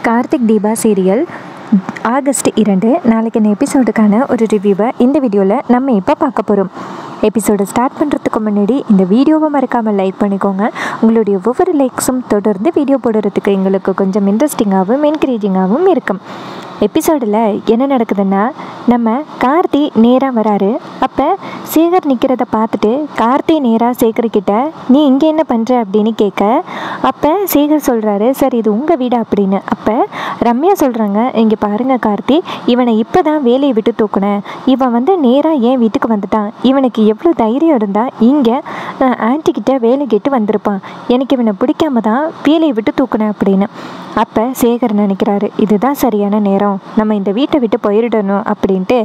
Karthik Deepa serial August இரண்டு நாளைக்கான எபிசோடுக்கான ஒரு ரிவ்யூவை இந்த வீடியோவில் நம்ம இப்போ பார்க்க போகிறோம் எபிசோடை ஸ்டார்ட் பண்ணுறதுக்கு முன்னாடி இந்த வீடியோவை மறக்காமல் லைக் பண்ணிக்கோங்க உங்களுடைய ஒவ்வொரு லைக்ஸும் தொடர்ந்து வீடியோ போடுறதுக்கு எங்களுக்கு கொஞ்சம் இன்ட்ரெஸ்டிங்காகவும் என்கரேஜிங்காகவும் இருக்கும் எபிசோடில் என்ன நடக்குதுன்னா நம்ம கார்த்தி நேராக வராரு அப்போ சேகர் நிற்கிறத பார்த்துட்டு கார்த்தி நேராக சேகர்கிட்ட நீ இங்கே என்ன பண்ணுற அப்படின்னு கேட்க அப்போ சேகர் சொல்கிறாரு சார் இது உங்கள் வீடு அப்படின்னு அப்போ ரம்யா சொல்கிறாங்க இங்கே பாருங்க கார்த்தி இவனை இப்போ தான் வேலையை விட்டு தூக்குனேன் இவன் வந்து நேராக என் வீட்டுக்கு வந்துட்டான் இவனுக்கு எவ்வளோ தைரியம் இருந்தால் இங்கே ஆன்ட்டிக்கிட்ட வேலை கேட்டு வந்திருப்பான் எனக்கு இவனை பிடிக்காம தான் வேலையை விட்டு தூக்குனேன் அப்படின்னு அப்போ சேகர் நினைக்கிறாரு இதுதான் சரியான நேரம் நம்ம இந்த வீட்டை விட்டு போயிடணும் அப்படின்ட்டு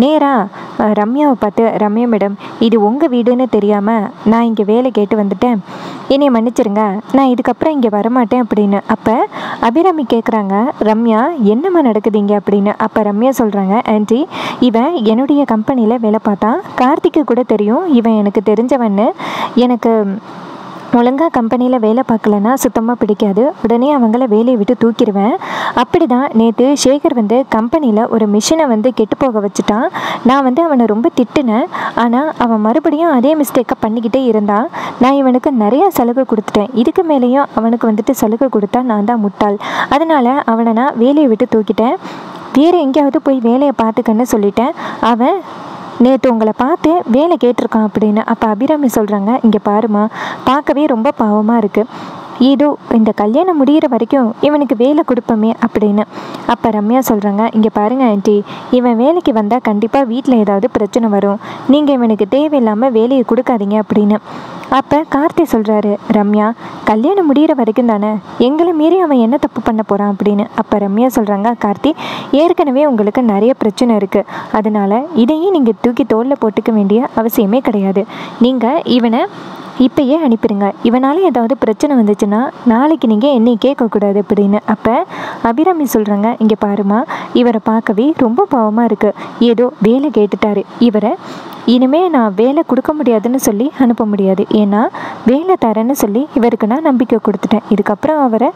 நேராக ரம்யாவை பார்த்து ரம்யா மேடம் இது உங்கள் வீடுன்னு தெரியாமல் நான் இங்கே வேலை கேட்டு வந்துட்டேன் என்னைய மன்னிச்சிருங்க நான் இதுக்கப்புறம் இங்கே வரமாட்டேன் அப்படின்னு அப்போ அபிராமி கேட்குறாங்க ரம்யா என்னம்மா நடக்குது இங்கே அப்படின்னு அப்போ ரம்யா சொல்கிறாங்க ஆன்ட்டி இவன் என்னுடைய கம்பெனியில் வேலை பார்த்தான் கார்த்திக்கு கூட தெரியும் இவன் எனக்கு தெரிஞ்சவன்னு எனக்கு ஒழுங்காக கம்பெனியில் வேலை பார்க்கலன்னா சுத்தமாக பிடிக்காது உடனே அவங்கள வேலையை விட்டு தூக்கிடுவேன் அப்படி தான் நேற்று சேகர் வந்து கம்பெனியில் ஒரு மிஷினை வந்து கெட்டு போக வச்சுட்டான் நான் வந்து அவனை ரொம்ப திட்டினேன் ஆனால் அவன் மறுபடியும் அதே மிஸ்டேக்கை பண்ணிக்கிட்டே இருந்தான் நான் இவனுக்கு நிறைய சலுகை கொடுத்துட்டேன் இதுக்கு மேலேயும் அவனுக்கு வந்துட்டு சலுகை கொடுத்தா நான் தான் முட்டாள் அதனால் அவனை நான் வேலையை விட்டு தூக்கிட்டேன் வேறு எங்கேயாவது போய் வேலையை பார்த்துக்கன்னு சொல்லிட்டேன் அவன் நேற்று உங்களை பார்த்து வேலை கேட்டிருக்கான் அப்படின்னு அப்போ அபிராமி சொல்கிறாங்க இங்கே பாருமா பார்க்கவே ரொம்ப பாவமாக இருக்குது ஏதோ இந்த கல்யாணம் முடிகிற வரைக்கும் இவனுக்கு வேலை கொடுப்போமே அப்படின்னு அப்போ ரம்யா சொல்கிறாங்க இங்கே பாருங்க ஆண்டி இவன் வேலைக்கு வந்தால் கண்டிப்பாக வீட்டில் ஏதாவது பிரச்சனை வரும் நீங்கள் இவனுக்கு தேவையில்லாமல் வேலையை கொடுக்காதீங்க அப்படின்னு அப்போ கார்த்தி சொல்கிறாரு ரம்யா கல்யாணம் முடிகிற வரைக்கும் தானே எங்களை மீறி அவன் என்ன தப்பு பண்ண போகிறான் அப்படின்னு அப்போ ரம்யா சொல்கிறாங்க கார்த்தி ஏற்கனவே உங்களுக்கு நிறைய பிரச்சனை இருக்குது அதனால் இதையும் நீங்கள் தூக்கி தோளில் போட்டுக்க வேண்டிய அவசியமே கிடையாது நீங்கள் இவனை இப்பயே அனுப்பிடுங்க இவனால ஏதாவது பிரச்சனை வந்துச்சுன்னா நாளைக்கு நீங்கள் என்னை கேட்கக்கூடாது அப்படின்னு அப்போ அபிராமி சொல்கிறாங்க இங்கே பாருமா இவரை பார்க்கவே ரொம்ப பாவமாக இருக்குது ஏதோ வேலை கேட்டுட்டாரு இவரை இனிமே நான் வேலை கொடுக்க முடியாதுன்னு சொல்லி அனுப்ப முடியாது ஏன்னா வேலை தரேன்னு சொல்லி இவருக்கு நான் நம்பிக்கை கொடுத்துட்டேன் இதுக்கப்புறம் அவரை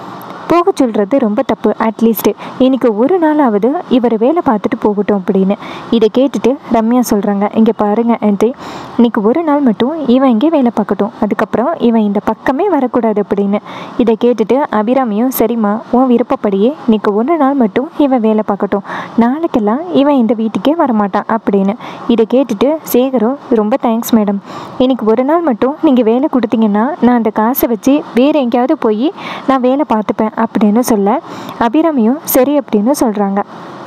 போக சொல்கிறது ரொம்ப தப்பு அட்லீஸ்ட்டு இன்னைக்கு ஒரு நாளாவது இவர் வேலை பார்த்துட்டு போகட்டும் அப்படின்னு இதை கேட்டுட்டு ரம்யா சொல்கிறாங்க இங்கே பாருங்கள் ஆண்டி இன்னைக்கு ஒரு நாள் மட்டும் இவன் இங்கே வேலை பார்க்கட்டும் அதுக்கப்புறம் இவன் இந்த பக்கமே வரக்கூடாது அப்படின்னு இதை கேட்டுட்டு அபிராமியும் சரிம்மா உன் விருப்பப்படியே இன்னைக்கு ஒரு நாள் மட்டும் இவன் வேலை பார்க்கட்டும் நாளைக்கெல்லாம் இவன் இந்த வீட்டுக்கே வரமாட்டான் அப்படின்னு இதை கேட்டுட்டு சேகரும் ரொம்ப தேங்க்ஸ் மேடம் இன்னைக்கு ஒரு நாள் மட்டும் நீங்கள் வேலை கொடுத்தீங்கன்னா நான் அந்த காசை வச்சு வேறு எங்கேயாவது போய் நான் வேலை பார்த்துப்பேன் அப்படின்னு சொல்ல அபிராமியும் சரி அப்படின்னு சொல்கிறாங்க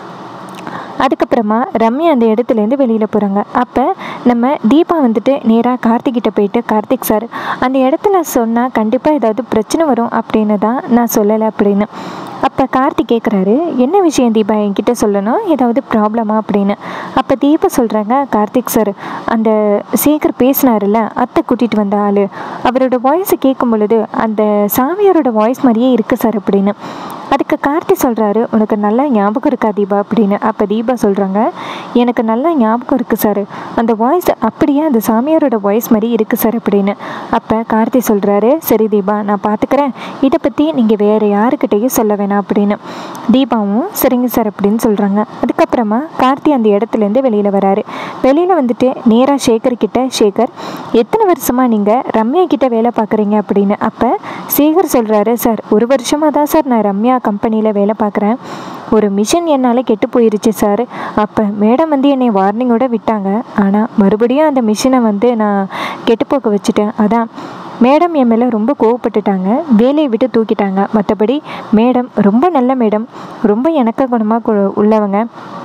அதுக்கப்புறமா ரம்யா அந்த இடத்துலேருந்து வெளியில் போகிறாங்க அப்போ நம்ம தீபா வந்துட்டு நேராக கார்த்திக்கிட்ட போயிட்டு கார்த்திக் சார் அந்த இடத்துல சொன்னால் கண்டிப்பாக ஏதாவது பிரச்சனை வரும் அப்படின்னு தான் நான் சொல்லலை அப்படின்னு அப்போ கார்த்திக் கேட்குறாரு என்ன விஷயம் தீபா என்கிட்ட சொல்லணும் ஏதாவது ப்ராப்ளமா அப்படின்னு அப்போ தீபா சொல்கிறாங்க கார்த்திக் சார் அந்த சேகர் பேசினாருல்ல அத்தை கூட்டிகிட்டு வந்த ஆள் அவரோட வாய்ஸை கேட்கும் பொழுது அந்த சாமியாரோட வாய்ஸ் மாதிரியே இருக்குது சார் அப்படின்னு அதுக்கு கார்த்தி சொல்கிறாரு உனக்கு நல்லா ஞாபகம் இருக்கா தீபா அப்படின்னு அப்போ தீபா சொல்கிறாங்க எனக்கு நல்லா ஞாபகம் இருக்குது சார் அந்த வாய்ஸ் அப்படியே அந்த சாமியாரோட வாய்ஸ் மாதிரி இருக்குது சார் அப்படின்னு அப்போ கார்த்தி சொல்கிறாரு சரி தீபா நான் பார்த்துக்கிறேன் இதை பற்றி நீங்கள் வேறு யாருக்கிட்டேயும் சொல்ல வேணாம் அப்படின்னு தீபாவும் சரிங்க சார் அப்படின்னு சொல்கிறாங்க அதுக்கப்புறமா கார்த்தி அந்த இடத்துலேருந்து வெளியில் வராரு வெளியில் வந்துட்டு நேராக சேகர் கிட்ட சேகர் எத்தனை வருஷமாக நீங்கள் ரம்யா கிட்ட வேலை பார்க்குறீங்க அப்படின்னு அப்போ சேகர் சொல்கிறாரு சார் ஒரு வருஷமாக தான் சார் நான் ரம்யா கம்பெனியில் வேலை பார்க்குறேன் ஒரு மிஷின் என்னால் கெட்டு போயிருச்சு சார் அப்போ மேடம் வந்து என்னை வார்னிங்கோட விட்டாங்க ஆனால் மறுபடியும் அந்த மிஷினை வந்து நான் கெட்டு போக வச்சுட்டேன் அதான் மேடம் என் மேலே ரொம்ப கோவப்பட்டுட்டாங்க வேலையை விட்டு தூக்கிட்டாங்க மற்றபடி மேடம் ரொம்ப நல்ல மேடம் ரொம்ப இணக்க குணமாக உள்ளவங்க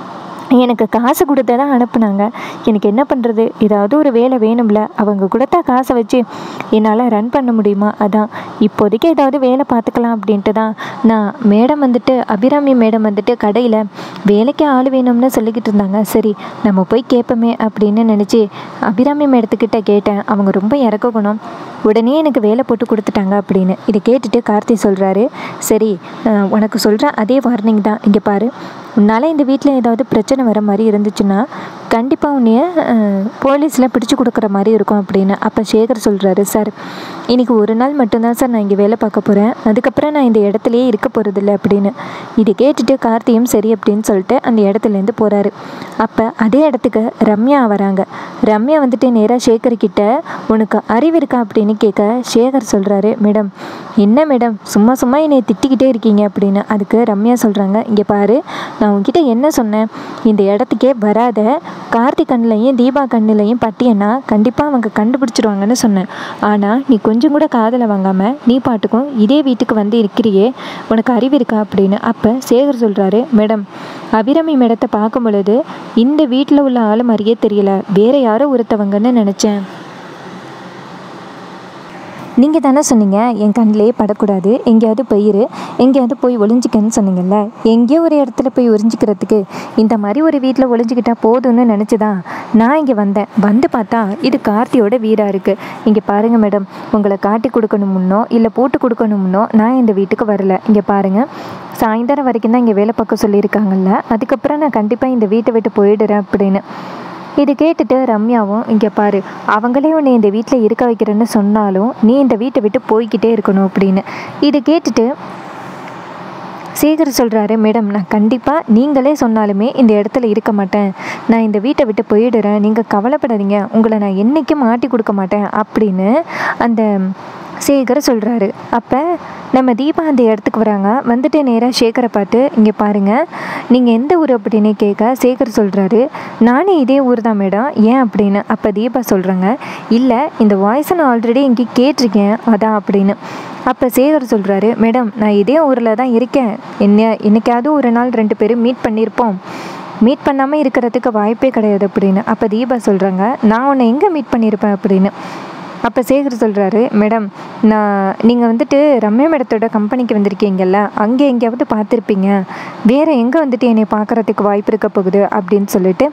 எனக்கு காசு கொடுத்து தான் அனுப்புனாங்க எனக்கு என்ன பண்ணுறது ஏதாவது ஒரு வேலை வேணும்ல அவங்க கொடுத்தா காசை வச்சு என்னால் ரன் பண்ண முடியுமா அதான் இப்போதைக்கு ஏதாவது வேலை பார்த்துக்கலாம் அப்படின்ட்டு தான் நான் மேடம் வந்துட்டு அபிராமி மேடம் வந்துட்டு கடையில் வேலைக்கு ஆள் வேணும்னு சொல்லிக்கிட்டு இருந்தாங்க சரி நம்ம போய் கேட்போமே அப்படின்னு நினச்சி அபிராமி மேடத்துக்கிட்ட கேட்டேன் அவங்க ரொம்ப இறக்க குணம் உடனே எனக்கு வேலை போட்டு கொடுத்துட்டாங்க அப்படின்னு இதை கேட்டுட்டு கார்த்தி சொல்கிறாரு சரி அஹ், உனக்கு சொல்கிற அதே வார்னிங் தான் இங்கே பாரு உன்னால் இந்த வீட்டில் ஏதாவது பிரச்சனை வர மாதிரி இருந்துச்சுன்னா கண்டிப்பாக உன்னைய போலீஸில் பிடிச்சு கொடுக்குற மாதிரி இருக்கும் அப்படின்னு அப்போ சேகர் சொல்கிறாரு சார் இன்றைக்கி ஒரு நாள் மட்டும்தான் சார் நான் இங்கே வேலை பார்க்க போகிறேன் அதுக்கப்புறம் நான் இந்த இடத்துலையே இருக்க போகிறதில்ல அப்படின்னு இது கேட்டுட்டு கார்த்தியும் சரி அப்படின்னு சொல்லிட்டு அந்த இடத்துலேருந்து போகிறாரு அப்போ அதே இடத்துக்கு ரம்யா வராங்க ரம்யா வந்துட்டு நேராக சேகர் கிட்ட உனக்கு அறிவு இருக்கா அப்படின்னு கேட்க சேகர் சொல்கிறாரு மேடம் என்ன மேடம் சும்மா சும்மா என்னை திட்டிக்கிட்டே இருக்கீங்க அப்படின்னு அதுக்கு ரம்யா சொல்கிறாங்க இங்கே பாரு நான் உன்கிட்ட என்ன சொன்னேன் இந்த இடத்துக்கே வராத கார்த்தி கண்ணிலையும் தீபா கண்ணிலையும் பட்டியன்னா கண்டிப்பாக அவங்க கண்டுபிடிச்சிருவாங்கன்னு சொன்னேன் ஆனால் நீ கொஞ்சம் கூட காதில் வாங்காமல் நீ பாட்டுக்கும் இதே வீட்டுக்கு வந்து இருக்கிறியே உனக்கு அறிவு இருக்கா அப்படின்னு அப்போ சேகர் சொல்கிறாரு மேடம் அபிராமி மேடத்தை பார்க்கும் பொழுது இந்த வீட்டில் உள்ள ஆளு மாதிரியே தெரியல வேற யாரோ ஒருத்தவங்கன்னு நினச்சேன் நீங்கள் தானே சொன்னீங்க என் கண்ணிலே படக்கூடாது எங்கேயாவது போயிரு எங்கேயாவது போய் ஒளிஞ்சிக்கன்னு சொன்னீங்கல்ல எங்கேயோ ஒரு இடத்துல போய் ஒளிஞ்சிக்கிறதுக்கு இந்த மாதிரி ஒரு வீட்டில் ஒளிஞ்சிக்கிட்டா போதும்னு நினச்சிதான் நான் இங்கே வந்தேன் வந்து பார்த்தா இது கார்த்தியோட வீடாக இருக்குது இங்கே பாருங்கள் மேடம் உங்களை காட்டி கொடுக்கணுமுன்னோ இல்லை போட்டு கொடுக்கணுமுன்னோ நான் இந்த வீட்டுக்கு வரல இங்கே பாருங்கள் சாயந்தரம் வரைக்கும் தான் இங்கே வேலை பார்க்க சொல்லியிருக்காங்கல்ல அதுக்கப்புறம் நான் கண்டிப்பாக இந்த வீட்டை விட்டு போயிடுறேன் அப்படின்னு இது கேட்டுட்டு ரம்யாவும் இங்கே பாரு அவங்களே உன்னை இந்த வீட்டில் இருக்க வைக்கிறேன்னு சொன்னாலும் நீ இந்த வீட்டை விட்டு போய்கிட்டே இருக்கணும் அப்படின்னு இது கேட்டுட்டு சேகர் சொல்கிறாரு மேடம் நான் கண்டிப்பாக நீங்களே சொன்னாலுமே இந்த இடத்துல இருக்க மாட்டேன் நான் இந்த வீட்டை விட்டு போயிடுறேன் நீங்கள் கவலைப்படாதீங்க உங்களை நான் என்றைக்கும் மாட்டி கொடுக்க மாட்டேன் அப்படின்னு அந்த சேகர் சொல்கிறாரு அப்போ நம்ம தீபா அந்த இடத்துக்கு வராங்க வந்துட்டு நேராக சேகரை பார்த்து இங்கே பாருங்கள் நீங்கள் எந்த ஊர் அப்படின்னு கேட்க சேகர் சொல்கிறாரு நானே இதே ஊர் தான் மேடம் ஏன் அப்படின்னு அப்போ தீபா சொல்கிறாங்க இல்லை இந்த வாய்ஸை நான் ஆல்ரெடி இங்கே கேட்டிருக்கேன் அதான் அப்படின்னு அப்போ சேகர் சொல்கிறாரு மேடம் நான் இதே ஊரில் தான் இருக்கேன் என்ன என்னைக்காவது ஒரு நாள் ரெண்டு பேரும் மீட் பண்ணியிருப்போம் மீட் பண்ணாமல் இருக்கிறதுக்கு வாய்ப்பே கிடையாது அப்படின்னு அப்போ தீபா சொல்கிறாங்க நான் உன்னை எங்கே மீட் பண்ணியிருப்பேன் அப்படின்னு அப்போ சேகர் சொல்கிறாரு மேடம் நான் நீங்கள் வந்துட்டு ரம்யா மேடத்தோட கம்பெனிக்கு வந்திருக்கீங்கல்ல அங்கே எங்கேயாவது பார்த்துருப்பீங்க வேறு எங்கே வந்துட்டு என்னை பார்க்குறதுக்கு வாய்ப்பு இருக்க போகுது அப்படின்னு சொல்லிட்டு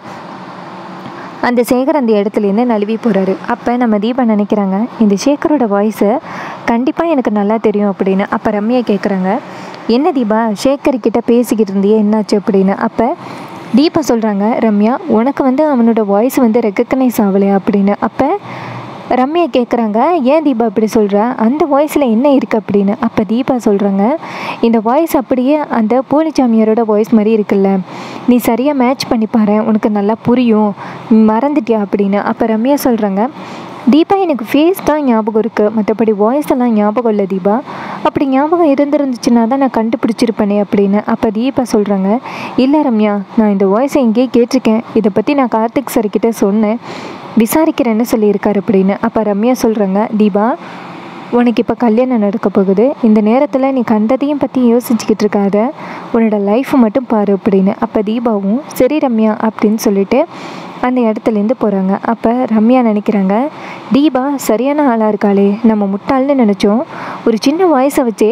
அந்த சேகர் அந்த இடத்துலேருந்து நழுவி போகிறாரு அப்போ நம்ம தீபா நினைக்கிறாங்க இந்த சேகரோட வாய்ஸு கண்டிப்பாக எனக்கு நல்லா தெரியும் அப்படின்னு அப்போ ரம்யா கேட்குறாங்க என்ன தீபா சேகர் கிட்ட பேசிக்கிட்டு இருந்தியே என்னாச்சு அப்படின்னு அப்போ தீபா சொல்கிறாங்க ரம்யா உனக்கு வந்து அவனோட வாய்ஸ் வந்து ரெக்கக்னைஸ் ஆகலையா அப்படின்னு அப்போ ரம்யா கேட்குறாங்க ஏன் தீபா இப்படி சொல்கிற அந்த வாய்ஸில் என்ன இருக்குது அப்படின்னு அப்போ தீபா சொல்கிறாங்க இந்த வாய்ஸ் அப்படியே அந்த போலிச்சாமியாரோட வாய்ஸ் மாதிரி இருக்குல்ல நீ சரியாக மேட்ச் பண்ணி பாரு உனக்கு நல்லா புரியும் மறந்துட்டியா அப்படின்னு அப்போ ரம்யா சொல்கிறாங்க தீபா எனக்கு ஃபேஸ் தான் ஞாபகம் இருக்குது மற்றபடி வாய்ஸ் எல்லாம் ஞாபகம் இல்லை தீபா அப்படி ஞாபகம் இருந்திருந்துச்சுன்னா தான் நான் கண்டுபிடிச்சிருப்பேனே அப்படின்னு அப்போ தீபா சொல்கிறாங்க இல்லை ரம்யா நான் இந்த வாய்ஸை எங்கேயே கேட்டிருக்கேன் இதை பற்றி நான் கார்த்திக் சார்கிட்ட சொன்னேன் விசாரிக்கிறேன்னு சொல்லியிருக்காரு அப்படின்னு அப்போ ரம்யா சொல்கிறாங்க தீபா உனக்கு இப்போ கல்யாணம் நடக்க போகுது இந்த நேரத்தில் நீ கண்டதையும் பற்றி யோசிச்சுக்கிட்டு இருக்காத உன்னோட லைஃப்பை மட்டும் பாரு அப்படின்னு அப்போ தீபாவும் சரி ரம்யா அப்படின்னு சொல்லிட்டு அந்த இடத்துலேருந்து போகிறாங்க அப்போ ரம்யா நினைக்கிறாங்க தீபா சரியான ஆளாக இருக்காளே நம்ம முட்டாள்னு நினச்சோம் ஒரு சின்ன வாய்ஸை வச்சே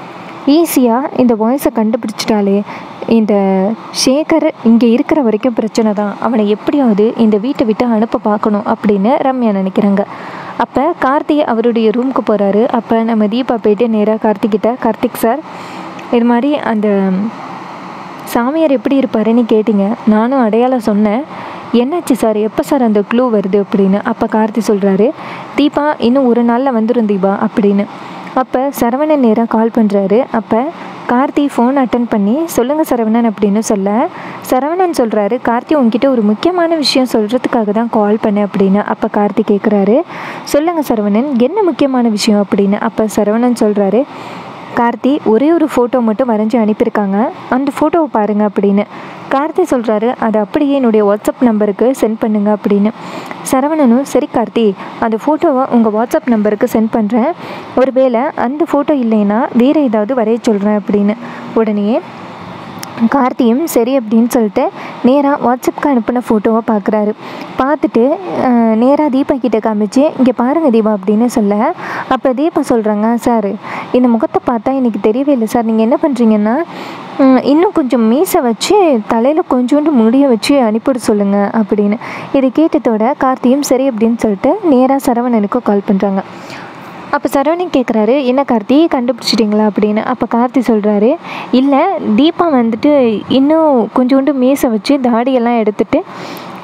ஈஸியாக இந்த வாய்ஸை கண்டுபிடிச்சிட்டாலே இந்த சேகர் இங்கே இருக்கிற வரைக்கும் பிரச்சனை தான் அவனை எப்படியாவது இந்த வீட்டை விட்டு அனுப்ப பார்க்கணும் அப்படின்னு ரம்யா நினைக்கிறாங்க அப்போ கார்த்தி அவருடைய ரூமுக்கு போகிறாரு அப்போ நம்ம தீபா போயிட்டு நேராக கார்த்திக்கிட்ட கார்த்திக் சார் இது மாதிரி அந்த சாமியார் எப்படி இருப்பாருன்னு கேட்டிங்க நானும் அடையாளம் சொன்னேன் என்னாச்சு சார் எப்போ சார் அந்த க்ளூ வருது அப்படின்னு அப்போ கார்த்தி சொல்கிறாரு தீபா இன்னும் ஒரு நாளில் வந்துடும் தீபா அப்படின்னு அப்போ சரவணன் நேராக கால் பண்ணுறாரு அப்போ கார்த்தி ஃபோன் அட்டன் பண்ணி சொல்லுங்கள் சரவணன் அப்படின்னு சொல்ல சரவணன் சொல்கிறாரு கார்த்தி உங்ககிட்ட ஒரு முக்கியமான விஷயம் சொல்கிறதுக்காக தான் கால் பண்ணேன் அப்படின்னு அப்போ கார்த்தி கேட்குறாரு சொல்லுங்கள் சரவணன் என்ன முக்கியமான விஷயம் அப்படின்னு அப்போ சரவணன் சொல்கிறாரு கார்த்தி ஒரே ஒரு ஃபோட்டோ மட்டும் வரைஞ்சி அனுப்பியிருக்காங்க அந்த ஃபோட்டோவை பாருங்கள் அப்படின்னு கார்த்தி சொல்கிறாரு அதை அப்படியே என்னுடைய வாட்ஸ்அப் நம்பருக்கு சென்ட் பண்ணுங்க அப்படின்னு சரவணனும் சரி கார்த்தி அந்த ஃபோட்டோவை உங்கள் வாட்ஸ்அப் நம்பருக்கு சென்ட் பண்ணுறேன் ஒருவேளை அந்த ஃபோட்டோ இல்லைன்னா வேறு ஏதாவது வரைய சொல்கிறேன் அப்படின்னு உடனே கார்த்தியும் சரி அப்படின்னு சொல்லிட்டு நேராக வாட்ஸ்அப்க்கு அனுப்பின ஃபோட்டோவை பார்க்குறாரு பார்த்துட்டு நேராக தீபா கிட்ட காமிச்சு இங்கே பாருங்கள் தீபா அப்படின்னு சொல்ல அப்போ தீபா சொல்கிறாங்க சார் இந்த முகத்தை பார்த்தா எனக்கு தெரியவே இல்லை சார் நீங்கள் என்ன பண்ணுறீங்கன்னா ம், இன்னும் கொஞ்சம் மீசை வச்சு தலையில் கொஞ்சோண்டு முடிய வச்சு அனுப்பிவிட சொல்லுங்கள் அப்படின்னு இதை கேட்டதோட கார்த்தியும் சரி அப்படின்னு சொல்லிட்டு நேராக சரவணனுக்கு கால் பண்ணுறாங்க அப்போ சரவணன் கேட்குறாரு என்ன கார்த்தி கண்டுபிடிச்சிட்டிங்களா அப்படின்னு அப்போ கார்த்தி சொல்கிறாரு இல்லை தீபா வந்துட்டு இன்னும் கொஞ்சோண்டு மீசை வச்சு தாடியெல்லாம் எடுத்துட்டு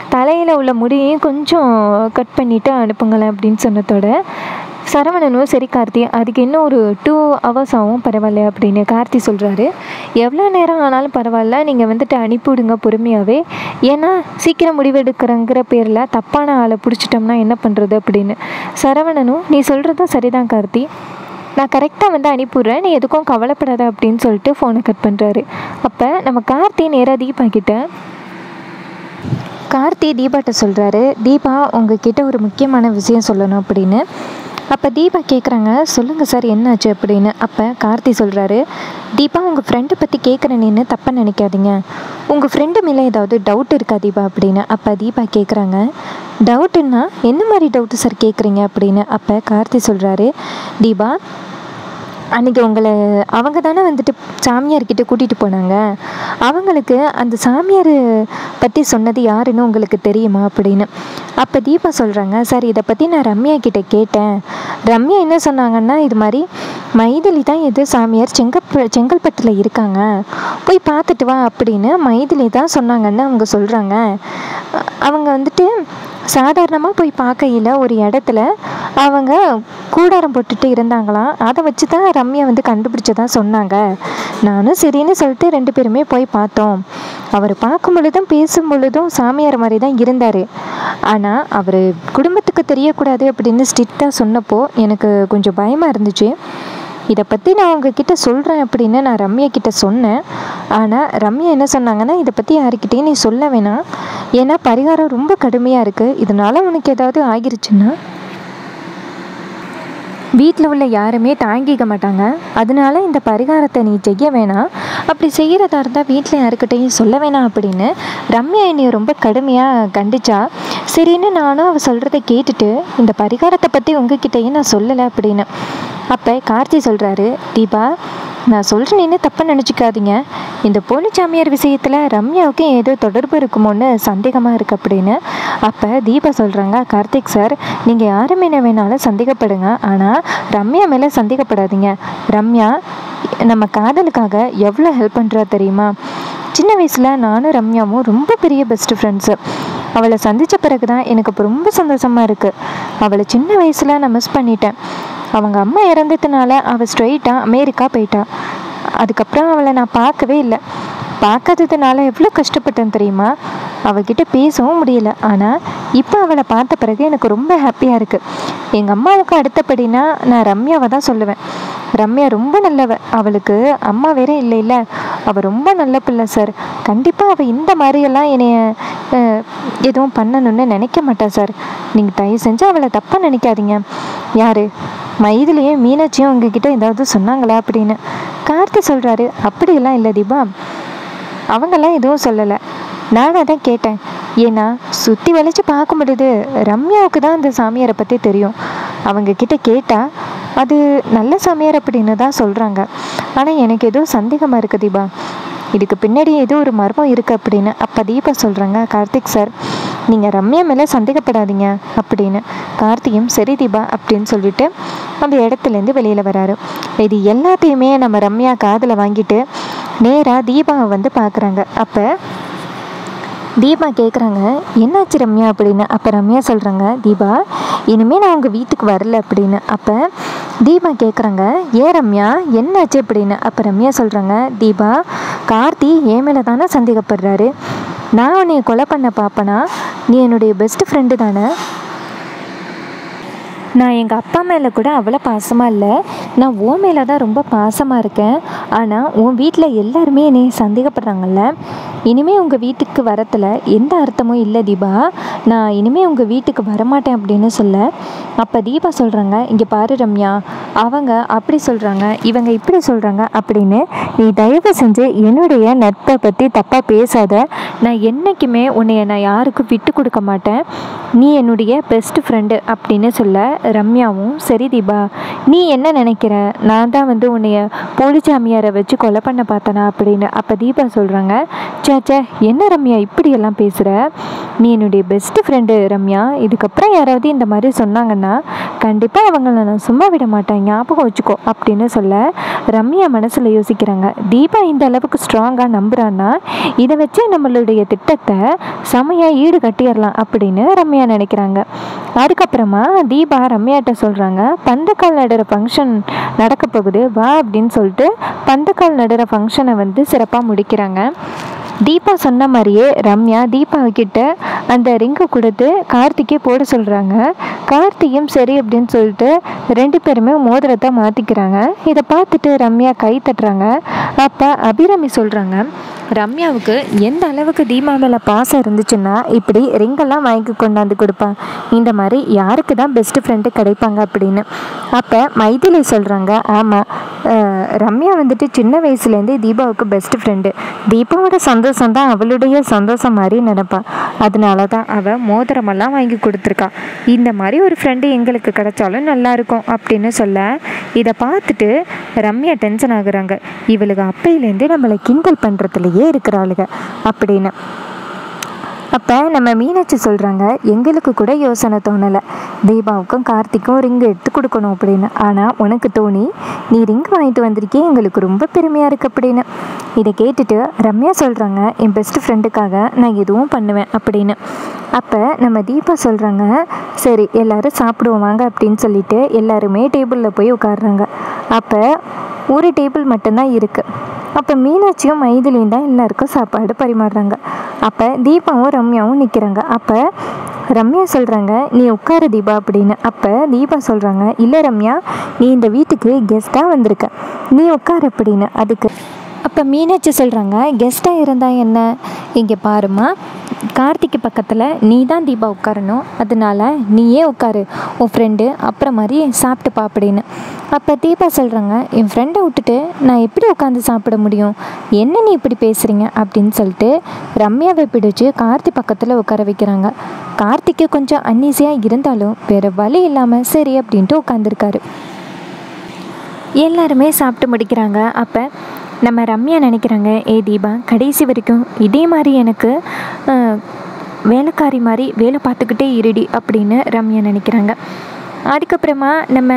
தலையில் உள்ள முடியையும் கொஞ்சம் கட் பண்ணிவிட்டு அனுப்புங்களேன் அப்படின்னு சொன்னதோட சரவணனும் சரி கார்த்தி அதுக்கு இன்னும் ஒரு டூ ஹவர்ஸ் ஆகும் பரவாயில்ல அப்படின்னு கார்த்தி சொல்கிறாரு எவ்வளோ நேரம் ஆனாலும் பரவாயில்ல நீங்கள் வந்துட்டு அனுப்பிவிடுங்க பொறுமையாகவே ஏன்னா சீக்கிரம் முடிவெடுக்கிறங்கிற பேரில் தப்பான ஆளை பிடிச்சிட்டோம்னா என்ன பண்ணுறது அப்படின்னு சரவணனும் நீ சொல்கிறதும் சரிதான் கார்த்தி நான் கரெக்டாக வந்து அனுப்பிவிட்றேன் நீ எதுக்கும் கவலைப்படாத அப்படின்னு சொல்லிட்டு ஃபோனை கட் பண்ணுறாரு அப்போ நம்ம கார்த்தி நேராக தீபா கிட்ட கார்த்தி தீபாட்ட சொல்கிறாரு தீபா உங்ககிட்ட ஒரு முக்கியமான விஷயம் சொல்லணும் அப்படின்னு அப்போ தீபா கேட்குறாங்க சொல்லுங்கள் சார் என்னாச்சு அப்படின்னு அப்போ கார்த்தி சொல்கிறாரு தீபா உங்கள் ஃப்ரெண்டை பற்றி கேட்குறேன்னு தப்பாக நினைக்காதீங்க உங்கள் ஃப்ரெண்டு மேலே ஏதாவது டவுட் இருக்கா தீபா அப்படின்னு அப்போ தீபா கேட்குறாங்க டவுட்டுன்னா என்ன மாதிரி டவுட்டு சார் கேட்குறீங்க அப்படின்னு அப்போ கார்த்தி சொல்கிறாரு தீபா அன்றைக்கி உங்களை அவங்க தானே வந்துட்டு சாமியார்கிட்ட கூட்டிகிட்டு போனாங்க அவங்களுக்கு அந்த சாமியார் பற்றி சொன்னது யாருன்னு உங்களுக்கு தெரியுமா அப்படின்னு அப்போ தீபா சொல்கிறாங்க சார் இதை பற்றி நான் ரம்யா கிட்ட கேட்டேன் ரம்யா என்ன சொன்னாங்கன்னா இது மாதிரி மைதிலி தான் எது சாமியார் செங்கப்ப செங்கல்பட்டில் இருக்காங்க போய் பார்த்துட்டு வா அப்படின்னு மைதிலி தான் சொன்னாங்கன்னு அவங்க சொல்கிறாங்க அவங்க வந்துட்டு சாதாரணமாக போய் பார்க்கையில் ஒரு இடத்துல அவங்க கூடாரம் போட்டுட்டு இருந்தாங்களாம் அதை வச்சு தான் ரம்யா வந்து கண்டுபிடிச்சதா சொன்னாங்க நானும் சரின்னு சொல்லிட்டு ரெண்டு பேருமே போய் பார்த்தோம் அவர் பார்க்கும் பொழுதும் பேசும் பொழுதும் சாமியார் மாதிரி தான் இருந்தார் ஆனால் அவர் குடும்பத்துக்கு தெரியக்கூடாது அப்படின்னு ஸ்ட்ரிக்டாக சொன்னப்போ எனக்கு கொஞ்சம் பயமாக இருந்துச்சு இதை பற்றி நான் உங்ககிட்ட சொல்கிறேன் அப்படின்னு நான் ரம்யா கிட்ட சொன்னேன் ஆனால் ரம்யா என்ன சொன்னாங்கன்னா இதை பற்றி யாருக்கிட்டேயும் நீ சொல்ல வேணாம் ஏன்னா பரிகாரம் ரொம்ப கடுமையாக இருக்குது இதனால உனக்கு ஏதாவது ஆகிருச்சுன்னா வீட்டில் உள்ள யாருமே தாங்கிக்க மாட்டாங்க அதனால இந்த பரிகாரத்தை நீ செய்ய வேணாம் அப்படி செய்கிறதா இருந்தால் வீட்டில் யாருக்கிட்டையும் சொல்ல வேணாம் அப்படின்னு ரம்யா என்னைய ரொம்ப கடுமையாக கண்டிச்சா சரின்னு நானும் அவள் சொல்கிறத கேட்டுட்டு இந்த பரிகாரத்தை பற்றி உங்ககிட்டயும் நான் சொல்லலை அப்படின்னு அப்போ கார்த்தி சொல்கிறாரு தீபா நான் சொல்கிறேன்னு தப்பாக நினச்சிக்காதீங்க இந்த போலிச்சாமியார் விஷயத்தில் ரம்யாவுக்கு ஏதோ தொடர்பு இருக்குமோன்னு சந்தேகமாக இருக்குது அப்படின்னு அப்போ தீபா சொல்கிறாங்க கார்த்திக் சார் நீங்கள் யாரு மேலே வேணாலும் சந்தேகப்படுங்க ஆனால் ரம்யா மேலே சந்தேகப்படாதீங்க ரம்யா நம்ம காதலுக்காக எவ்வளோ ஹெல்ப் பண்ணுறா தெரியுமா சின்ன வயசில் நானும் ரம்யாவும் ரொம்ப பெரிய பெஸ்ட் ஃப்ரெண்ட்ஸு அவளை சந்தித்த பிறகு தான் எனக்கு இப்போ ரொம்ப சந்தோஷமாக இருக்குது அவளை சின்ன வயசில் நான் மிஸ் பண்ணிட்டேன் அவங்க அம்மா இறந்ததுனால அவள் ஸ்ட்ரெயிட்டாக அமெரிக்கா போயிட்டா அதுக்கப்புறம் அவளை நான் பார்க்கவே இல்லை பார்க்காததுனால எவ்வளோ கஷ்டப்பட்டேன் தெரியுமா அவகிட்ட பேசவும் முடியல ஆனால் இப்போ அவளை பார்த்த பிறகு எனக்கு ரொம்ப ஹாப்பியாக இருக்குது எங்கள் அம்மாவுக்கு அடுத்தபடினா நான் ரம்யாவை தான் சொல்லுவேன் ரம்யா ரொம்ப நல்லவ அவளுக்கு அம்மா வேற இல்லை இல்லை அவள் ரொம்ப நல்ல பிள்ளை சார் கண்டிப்பாக அவள் இந்த மாதிரியெல்லாம் என்னைய அஹ், எதுவும் பண்ணணும்னு நினைக்க மாட்டா சார் நீங்கள் தயவு செஞ்சு அவளை தப்பாக நினைக்காதீங்க யார் மைதிலையும் மீனாட்சியும் உங்ககிட்ட ஏதாவது சொன்னாங்களா அப்படின்னு கார்த்தி சொல்கிறாரு அப்படியெல்லாம் இல்லை தீபா அவங்கெல்லாம் எதுவும் சொல்லலை நானாக தான் கேட்டேன் ஏன்னா சுற்றி வளைச்சு பார்க்க முடியுது ரம்யாவுக்கு தான் அந்த சாமியாரை பற்றி தெரியும் அவங்க கிட்ட கேட்டால் அது நல்ல சாமியார் அப்படின்னு தான் சொல்கிறாங்க ஆனால் எனக்கு ஏதோ சந்தேகமாக இருக்குது தீபா இதுக்கு பின்னாடி ஏதோ ஒரு மர்மம் இருக்குது அப்படின்னு அப்போ தீபா சொல்கிறாங்க கார்த்திக் சார் நீங்கள் ரம்யா மேலே சந்தேகப்படாதீங்க அப்படின்னு கார்த்தியும் சரி தீபா அப்படின்னு சொல்லிட்டு அந்த இடத்துலேருந்து வெளியில் வராரு இது எல்லாத்தையுமே நம்ம ரம்யா காதில் வாங்கிட்டு நேராக தீபாவை வந்து பார்க்குறாங்க அப்போ தீபா கேட்குறாங்க என்னாச்சு ரம்யா அப்படின்னு அப்போ ரம்யா சொல்கிறாங்க தீபா இனிமேல் நான் உங்கள் வீட்டுக்கு வரல அப்படின்னு அப்போ தீபா கேட்குறாங்க ஏன் ரம்யா என்னாச்சு அப்படின்னு அப்போ ரம்யா சொல்கிறாங்க தீபா கார்த்தி என் மேலே தானே சந்தேகப்படுறாரு நான் உன்னை கொலை பண்ண பார்ப்பனா நீ என்னுடைய பெஸ்ட் ஃப்ரெண்டு தானே நான் எங்கள் அப்பா மேலே கூட அவ்வளோ பாசமாக இல்லை நான் உன் மேலே தான் ரொம்ப பாசமாக இருக்கேன் ஆனால் உன் வீட்டில் எல்லாருமே என்னை சந்தேகப்படுறாங்கல்ல இனிமே உங்கள் வீட்டுக்கு வரத்தில் எந்த அர்த்தமும் இல்லை தீபா நான் இனிமே உங்கள் வீட்டுக்கு வரமாட்டேன் அப்படின்னு சொல்ல அப்போ தீபா சொல்கிறாங்க இங்கே பாரு ரம்யா அவங்க அப்படி சொல்கிறாங்க இவங்க இப்படி சொல்கிறாங்க அப்படின்னு நீ தயவு செஞ்சு என்னுடைய நட்பை பற்றி தப்பாக பேசாத நான் என்றைக்குமே உன்னைய நான் யாருக்கும் விட்டு கொடுக்க மாட்டேன் நீ என்னுடைய பெஸ்ட் ஃப்ரெண்டு அப்படின்னு சொல்ல ரம்யாவும் சரி தீபா நீ என்ன நினைக்கிற நான் தான் வந்து உன்னைய போலிச்சாமியாரை வச்சு கொலை பண்ண பார்த்தனா அப்படின்னு அப்போ தீபா சொல்கிறாங்க சே சே என்ன ரம்யா இப்படியெல்லாம் பேசுகிற நீ என்னுடைய பெஸ்ட் ஃப்ரெண்டு ரம்யா இதுக்கப்புறம் யாராவது இந்த மாதிரி சொன்னாங்கன்னா கண்டிப்பாக அவங்கள நான் சும்மா விட மாட்டேன் ஞாபகம் வச்சுக்கோ அப்படின்னு சொல்ல ரம்யா மனசில் யோசிக்கிறாங்க தீபா இந்த அளவுக்கு ஸ்ட்ராங்காக நம்புறான்னா இதை வச்சு நம்மளுடைய திட்டத்தை செமையாக ஈடு கட்டிடலாம் அப்படின்னு ரம்யா நினைக்கிறாங்க அதுக்கப்புறமா தீபா ரம்யாட்ட சொல்கிறாங்க பந்தக்கால் நடுற ஃபங்க்ஷன் நடக்க போகுது வா அப்படின்னு சொல்லிட்டு பந்தக்கால் நடுற ஃபங்க்ஷனை வந்து சிறப்பாக முடிக்கிறாங்க தீபா சொன்ன மாதிரியே ரம்யா தீபா கிட்ட அந்த ரிங்கை கொடுத்து கார்த்திக்கே போட சொல்கிறாங்க கார்த்தியும் சரி அப்படின்னு சொல்லிட்டு ரெண்டு பேருமே மோதிரத்தை மாற்றிக்கிறாங்க இதை பார்த்துட்டு ரம்யா கை தட்டுறாங்க அப்போ அபிராமி சொல்கிறாங்க ரம்யாவுக்கு எந்த அளவுக்கு தீபா மேலே பாசம் இருந்துச்சுன்னா இப்படி ரிங்கெல்லாம் வாங்கி கொண்டாந்து கொடுப்பான் இந்த மாதிரி யாருக்கு தான் பெஸ்ட் ஃப்ரெண்டு கிடைப்பாங்க அப்படின்னு அப்போ மைதிலி சொல்கிறாங்க ஆமாம் ரம்யா வந்துட்டு சின்ன வயசுலேருந்தே தீபாவுக்கு பெஸ்ட் ஃப்ரெண்டு தீபாவோட சந்தோஷம் தான் அவளுடைய சந்தோஷம் மாதிரி நினைப்பான் அதனால தான் அவள் மோதிரமெல்லாம் வாங்கி கொடுத்துருக்கா இந்த மாதிரி ஒரு ஃப்ரெண்டு எங்களுக்கு கிடைச்சாலும் நல்லா இருக்கும் அப்படின்னு சொல்ல இதை பார்த்துட்டு ரம்யா டென்ஷன் ஆகுறாங்க இவளுக்கு அப்பையிலேருந்து நம்மளை கிண்டல் பண்ணுறதுலையே இருக்கிறாளுங்க அப்படின்னு அப்போ நம்ம மீனாட்சி சொல்கிறாங்க எங்களுக்கு கூட யோசனை தோணலை தீபாவுக்கும் கார்த்திக்கும் ரிங் எடுத்து கொடுக்கணும் அப்படின்னு ஆனால் உனக்கு தோணி நீ ரிங் வாங்கிட்டு வந்திருக்கே எங்களுக்கு ரொம்ப பெருமையாக இருக்குது அப்படின்னு இதை கேட்டுட்டு ரம்யா சொல்கிறாங்க என் பெஸ்ட் ஃப்ரெண்டுக்காக நான் எதுவும் பண்ணுவேன் அப்படின்னு அப்போ நம்ம தீபா சொல்கிறாங்க சரி எல்லாரும் சாப்பிடுவோம் வாங்க அப்படின்னு சொல்லிட்டு எல்லாருமே டேபிளில் போய் உட்காடுறாங்க அப்போ ஒரு டேபிள் மட்டும்தான் இருக்குது அப்போ மீனாட்சியும் மைதிலியும் தான் எல்லாருக்கும் சாப்பாடு பரிமாறுறாங்க அப்போ தீபாவும் ரம்யாவும் நிற்கிறாங்க அப்போ ரம்யா சொல்கிறாங்க நீ உட்காரு தீபா அப்படின்னு அப்போ தீபா சொல்கிறாங்க இல்லை ரம்யா நீ இந்த வீட்டுக்கு கெஸ்ட்டாக வந்திருக்க நீ உட்காரு அப்படின்னு அதுக்கு அப்போ மீனாட்சி சொல்கிறாங்க கெஸ்ட்டாக இருந்தால் என்ன இங்கே பாருமா கார்த்திக்கு பக்கத்தில் நீ தான் தீபா உட்காரணும் அதனால நீயே உட்காரு உன் ஃப்ரெண்டு அப்புறம் மாதிரி சாப்பிட்டுப்பா அப்படின்னு அப்போ தீபா சொல்கிறாங்க என் ஃப்ரெண்டை விட்டுட்டு நான் எப்படி உட்காந்து சாப்பிட முடியும் என்ன நீ இப்படி பேசுகிறீங்க அப்படின்னு சொல்லிட்டு ரம்யாவை பிடிச்சு கார்த்தி பக்கத்தில் உட்கார வைக்கிறாங்க கார்த்திக்கு கொஞ்சம் அன்னீசியாக இருந்தாலும் வேறு வழி இல்லாமல் சரி அப்படின்ட்டு உட்காந்துருக்காரு எல்லாருமே சாப்பிட்டு முடிக்கிறாங்க அப்போ நம்ம ரம்யா நினைக்கிறாங்க ஏ தீபா கடைசி வரைக்கும் இதே மாதிரி எனக்கு அஹ், வேலைக்காரி மாதிரி வேலை பார்த்துக்கிட்டே இருடி அப்படின்னு ரம்யா நினைக்கிறாங்க அதுக்கப்புறமா நம்ம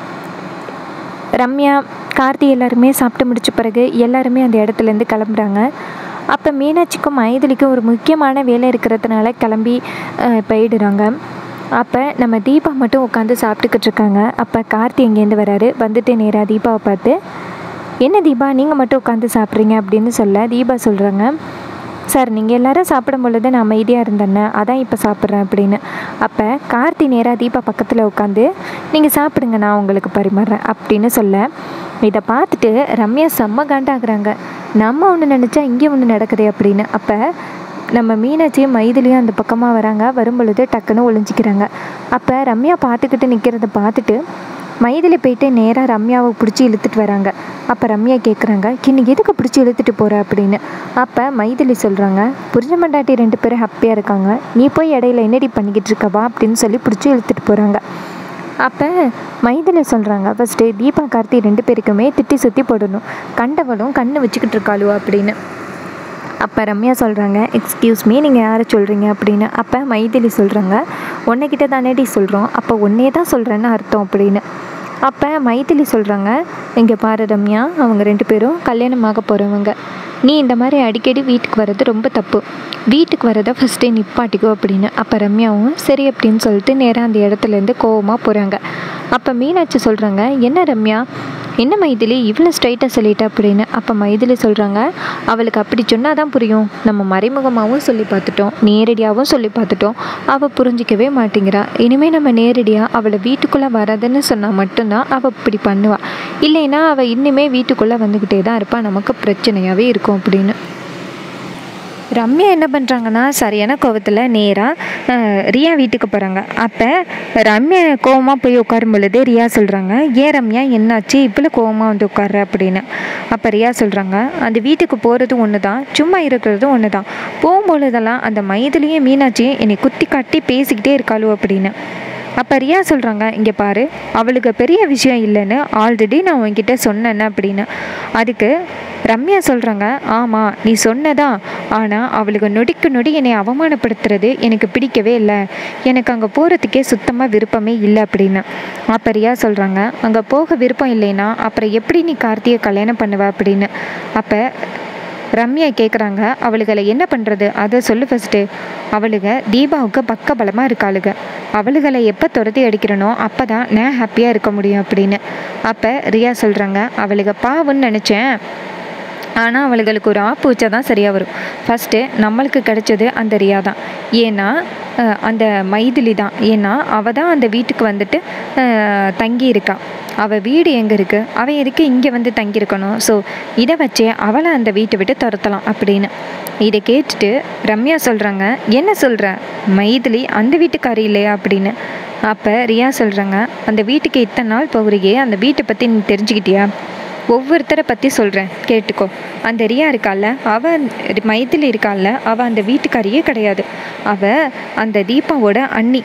ரம்யா கார்த்தி எல்லாருமே சாப்பிட்டு முடிச்ச பிறகு எல்லாருமே அந்த இடத்துலேருந்து கிளம்புறாங்க அப்போ மீனாட்சிக்கும் மைதிலிக்கும் ஒரு முக்கியமான வேலை இருக்கிறதுனால கிளம்பி அஹ், போயிடுறாங்க அப்போ நம்ம தீபா மட்டும் உட்காந்து சாப்பிட்டுக்கிட்டு இருக்காங்க அப்போ கார்த்தி எங்கேருந்து வராரு வந்துட்டு நேராக தீபாவை பார்த்து என்ன தீபா நீங்கள் மட்டும் உட்காந்து சாப்பிட்றீங்க அப்படின்னு சொல்ல தீபா சொல்கிறாங்க சார் நீங்கள் எல்லாரும் சாப்பிடும் பொழுது நான் அமைதியாக இருந்தேன்னு அதான் இப்போ சாப்பிட்றேன் அப்படின்னு அப்போ கார்த்தி நேராக தீபா பக்கத்தில் உட்காந்து நீங்கள் சாப்பிடுங்க நான் உங்களுக்கு பரிமாறுறேன் அப்படின்னு சொல்ல இதை பார்த்துட்டு ரம்யா செம்ம காண்டாகிறாங்க நம்ம ஒன்று நினச்சா இங்கே ஒன்று நடக்குதே அப்படின்னு அப்போ நம்ம மீனாட்சியும் மைதிலியும் அந்த பக்கமாக வராங்க வரும்பொழுது டக்குன்னு ஒளிஞ்சிக்கிறாங்க அப்போ ரம்யா பார்த்துக்கிட்டு நிற்கிறத பார்த்துட்டு மைதிலி போயிட்டு நேராக ரம்யாவை பிடிச்சி இழுத்துட்டு வராங்க அப்போ ரம்யா கேட்குறாங்க இன்னைக்கு எதுக்கு பிடிச்சி இழுத்துட்டு போகிற அப்படின்னு அப்போ மைதிலி சொல்கிறாங்க புரிஞ்ச மண்டாட்டி ரெண்டு பேரும் ஹாப்பியாக இருக்காங்க நீ போய் இடையில என்னடி பண்ணிக்கிட்டு இருக்கவா அப்படின்னு சொல்லி பிடிச்சி இழுத்துட்டு போகிறாங்க அப்போ மைதிலி சொல்கிறாங்க ஃபஸ்ட்டு தீபா கார்த்தி ரெண்டு பேருக்குமே திட்டி சுற்றி போடணும் கண்டவளும் கண்ணு வச்சுக்கிட்டு இருக்காளோ அப்படின்னு அப்போ ரம்யா சொல்கிறாங்க எக்ஸ்கியூஸ் மீ நீங்கள் யாரை சொல்கிறீங்க அப்படின்னு அப்போ மைதிலி சொல்கிறாங்க உன்னைக்கிட்ட தானேடி சொல்கிறோம் அப்போ உன்னையே தான் சொல்கிறேன்னு அர்த்தம் அப்படின்னு அப்போ மைதிலி சொல்கிறாங்க இங்கே பாரு ரம்யா அவங்க ரெண்டு பேரும் கல்யாணமாக போகிறவங்க நீ இந்த மாதிரி அடிக்கடி வீட்டுக்கு வர்றது ரொம்ப தப்பு வீட்டுக்கு வரதை ஃபஸ்ட்டே நிப்பாட்டிக்கோ அப்படின்னு அப்போ ரம்யாவும் சரி அப்படின்னு சொல்லிட்டு நேராக அந்த இடத்துலேருந்து கோவமாக போகிறாங்க அப்போ மீனாட்சி சொல்கிறாங்க என்ன ரம்யா என்ன மைதிலி இவ்வளோ ஸ்ட்ரைட்டாக சொல்லிட்ட அப்படின்னு அப்போ மைதிலி சொல்கிறாங்க அவளுக்கு அப்படி சொன்னால் தான் புரியும் நம்ம மறைமுகமாகவும் சொல்லி பார்த்துட்டோம் நேரடியாகவும் சொல்லி பார்த்துட்டோம் அவள் புரிஞ்சிக்கவே மாட்டேங்கிறா இனிமேல் நம்ம நேரடியாக அவளை வீட்டுக்குள்ளே வரதுன்னு சொன்னால் மட்டும்தான் அவள் இப்படி பண்ணுவாள் இல்லைன்னா அவள் இன்னுமே வீட்டுக்குள்ளே வந்துக்கிட்டே தான் இருப்பாள் நமக்கு பிரச்சனையாகவே இருக்கும் அப்படின்னு ரம்யா என்ன பண்ணுறாங்கன்னா சரியான கோவத்தில் நேராக ரியா வீட்டுக்கு போகிறாங்க அப்போ ரம்யா கோவமாக போய் உட்காரும் பொழுது ரியா சொல்கிறாங்க ஏன் ரம்யா என்னாச்சு இவ்வளோ கோவமாக வந்து உட்கார்ற அப்படின்னு அப்போ ரியா சொல்கிறாங்க அந்த வீட்டுக்கு போகிறது ஒன்று தான் சும்மா இருக்கிறது ஒன்று தான் போகும்பொழுதெல்லாம் அந்த மைதிலையும் மீனாட்சியும் என்னை குத்தி காட்டி பேசிக்கிட்டே இருக்காளோ அப்படின்னு அப்போ ரியா சொல்கிறாங்க இங்கே பாரு அவளுக்கு பெரிய விஷயம் இல்லைன்னு ஆல்ரெடி நான் உன்கிட்ட சொன்னேன்னு அப்படின்னு அதுக்கு ரம்யா சொல்கிறாங்க ஆமாம் நீ சொன்னதா ஆனால் அவளுக்கு நொடிக்கு நொடி என்னை அவமானப்படுத்துறது எனக்கு பிடிக்கவே இல்லை எனக்கு அங்கே போகிறதுக்கே சுத்தமாக விருப்பமே இல்லை அப்படின்னு அப்போ ரியா சொல்கிறாங்க அங்கே போக விருப்பம் இல்லைன்னா அப்புறம் எப்படி நீ கார்த்தியை கல்யாணம் பண்ணுவ அப்படின்னு அப்போ ரம்யா கேட்குறாங்க அவளுகளை என்ன பண்ணுறது அதை சொல்லு ஃபஸ்ட்டு அவளுக தீபாவுக்கு பக்க பலமாக இருக்காளுக அவளுகளை எப்போ துரத்தி அடிக்கிறனோ அப்போ தான் நான் ஹாப்பியாக இருக்க முடியும் அப்படின்னு அப்போ ரியா சொல்கிறாங்க அவளுக பாவன்னு நினச்சேன் ஆனால் அவளுகளுக்கு ஒரு ஆப்பு வச்சா தான் சரியாக வரும் ஃபஸ்ட்டு நம்மளுக்கு கிடைச்சது அந்த ரியா தான் ஏன்னா அஹ், அந்த மைதிலி தான் ஏன்னா அவள் தான் அந்த வீட்டுக்கு வந்துட்டு அஹ், தங்கி இருக்கா அவள் வீடு எங்கே இருக்குது அவள் எதுக்கு இங்கே வந்து தங்கியிருக்கணும் ஸோ இதை வச்சே அவளை அந்த வீட்டை விட்டு துரத்தலாம் அப்படின்னு இதை கேட்டுட்டு ரம்யா சொல்கிறாங்க என்ன சொல்கிற மைதிலி அந்த வீட்டுக்காரி இல்லையா அப்படின்னு அப்போ ரியா சொல்கிறாங்க அந்த வீட்டுக்கு இத்தனை நாள் போகிறியே அந்த வீட்டை பற்றி நீ தெரிஞ்சுக்கிட்டியா ஒவ்வொருத்தரை பற்றி சொல்கிறேன் கேட்டுக்கோ அந்த ரியா இருக்கால அவள் மைதிலி இருக்கால அவள் அந்த வீட்டுக்காரியே கிடையாது அவள் அந்த தீபாவோட அண்ணி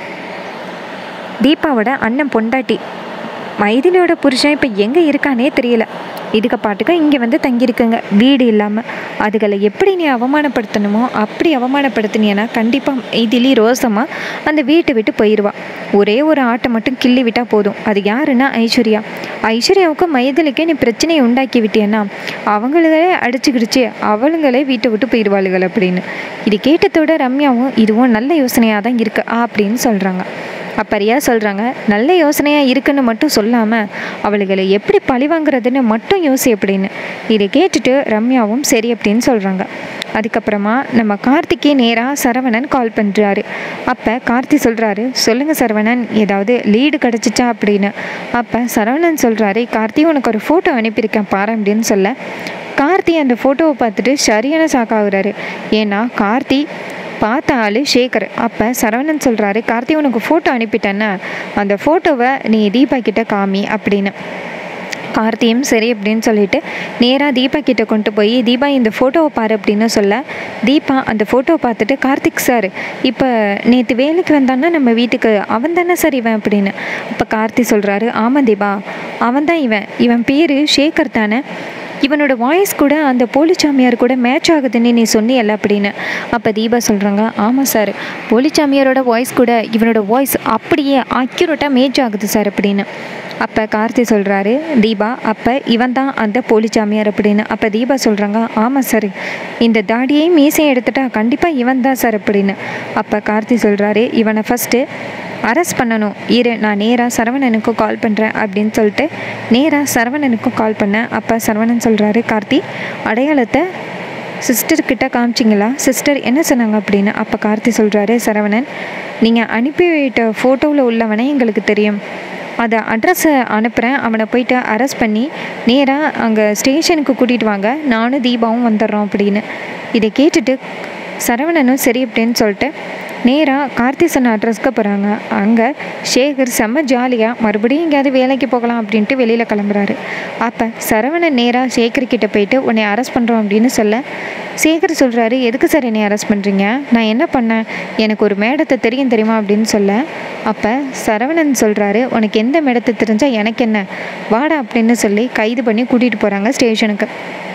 தீபாவோட அண்ணன் பொண்டாட்டி மைதிலியோட புருஷன் இப்போ எங்கே இருக்கானே தெரியல இதுக்கு பாட்டுக்கு இங்கே வந்து தங்கியிருக்குங்க வீடு இல்லாமல் அதுகளை எப்படி நீ அவமானப்படுத்தணுமோ அப்படி அவமானப்படுத்தினியன்னா கண்டிப்பாக மைதிலி ரோசமாக அந்த வீட்டை விட்டு போயிடுவா ஒரே ஒரு ஆட்டை மட்டும் கிள்ளி விட்டால் போதும் அது யாருன்னா ஐஸ்வர்யா ஐஸ்வர்யாவுக்கும் மைதிலிக்கே நீ பிரச்சனையை உண்டாக்கி விட்டியன்னா அவங்களே அடிச்சுக்கிடுச்சு அவளுங்களே வீட்டை விட்டு போயிடுவாளுகள் அப்படின்னு இது கேட்டதோட ரம்யாவும் இதுவும் நல்ல யோசனையாக தான் இருக்கு அப்படின்னு சொல்கிறாங்க அப்போ ரியா சொல்கிறாங்க நல்ல யோசனையாக இருக்குன்னு மட்டும் சொல்லாமல் அவளுகளை எப்படி பழி வாங்குறதுன்னு மட்டும் யோசி அப்படின்னு இதை கேட்டுட்டு ரம்யாவும் சரி அப்படின்னு சொல்கிறாங்க அதுக்கப்புறமா நம்ம கார்த்திக்கே நேராக சரவணன் கால் பண்ணுறாரு அப்போ கார்த்தி சொல்கிறாரு சொல்லுங்கள் சரவணன் ஏதாவது லீடு கிடச்சிச்சா அப்படின்னு அப்போ சரவணன் சொல்கிறாரு கார்த்தி உனக்கு ஒரு ஃபோட்டோ அனுப்பியிருக்கேன் பாரு அப்படின்னு சொல்ல கார்த்தி அந்த ஃபோட்டோவை பார்த்துட்டு சரியான சாக்காகிறாரு ஏன்னா கார்த்தி பார்த்த ஆள் சேகர் அப்போ சரவணன் சொல்கிறாரு கார்த்தி உனக்கு ஃபோட்டோ அனுப்பிட்டேன்னா அந்த ஃபோட்டோவை நீ தீபா கிட்ட காமி அப்படின்னு கார்த்தியும் சரி அப்படின்னு சொல்லிட்டு நேராக தீபா கிட்ட கொண்டு போய் தீபா இந்த ஃபோட்டோவை பாரு அப்படின்னு சொல்ல தீபா அந்த ஃபோட்டோவை பார்த்துட்டு கார்த்திக் சார் இப்போ நேற்று வேலைக்கு வந்தான்னா நம்ம வீட்டுக்கு அவன் தானே சார் இவன் அப்படின்னு அப்போ கார்த்தி சொல்கிறாரு ஆமாம் தீபா அவன் தான் இவன் இவன் பேர் சேகர் தானே இவனோட வாய்ஸ் கூட அந்த போலிச்சாமியார் கூட மேட்ச் ஆகுதுன்னு நீ சொன்னியல்ல அப்படின்னு அப்போ தீபா சொல்கிறாங்க ஆமாம் சார் போலிச்சாமியாரோட வாய்ஸ் கூட இவனோட வாய்ஸ் அப்படியே அக்யூரேட்டாக மேட்ச் ஆகுது சார் அப்படின்னு அப்போ கார்த்தி சொல்கிறாரு தீபா அப்போ இவன் தான் அந்த போலிச்சாமியார் அப்படின்னு அப்போ தீபா சொல்கிறாங்க ஆமாம் சார் இந்த தாடியையும் மீசையும் எடுத்துட்டா கண்டிப்பாக இவன் தான் சார் அப்படின்னு அப்போ கார்த்தி சொல்கிறாரு இவனை ஃபஸ்ட்டு அரெஸ்ட் பண்ணணும் இரு நான் நேராக சரவணனுக்கும் கால் பண்ணுறேன் அப்படின்னு சொல்லிட்டு நேராக சரவணனுக்கும் கால் பண்ணேன் அப்போ சரவணன் சொல்கிறாரு கார்த்தி அடையாளத்தை சிஸ்டர் கிட்ட காமிச்சிங்களா சிஸ்டர் என்ன சொன்னாங்க அப்படின்னு அப்போ கார்த்தி சொல்கிறாரு சரவணன் நீங்கள் அனுப்பி விட்ட ஃபோட்டோவில் உள்ளவனே எங்களுக்கு தெரியும் அதை அட்ரஸை அனுப்புகிறேன் அவனை போயிட்டு அரெஸ்ட் பண்ணி நேராக அங்கே ஸ்டேஷனுக்கு கூட்டிகிட்டு வாங்க நானும் தீபாவும் வந்துடுறோம் அப்படின்னு இதை கேட்டுட்டு சரவணனும் சரி அப்படின்னு சொல்லிட்டு நேராக கார்த்தி சொன்ன அட்ரஸ்க்கு போகிறாங்க அங்கே சேகர் செம்ம ஜாலியாக மறுபடியும் எங்கேயாவது வேலைக்கு போகலாம் அப்படின்ட்டு வெளியில் கிளம்புறாரு அப்போ சரவணன் நேராக சேகர் கிட்ட போயிட்டு உன்னை அரெஸ்ட் பண்ணுறோம் அப்படின்னு சொல்ல சேகர் சொல்கிறாரு எதுக்கு சார் என்னை அரெஸ்ட் பண்ணுறீங்க நான் என்ன பண்ணேன் எனக்கு ஒரு மேடத்தை தெரியும் தெரியுமா அப்படின்னு சொல்ல அப்போ சரவணன் சொல்கிறாரு உனக்கு எந்த மேடத்தை தெரிஞ்சால் எனக்கு என்ன வாடா அப்படின்னு சொல்லி கைது பண்ணி கூட்டிகிட்டு போகிறாங்க ஸ்டேஷனுக்கு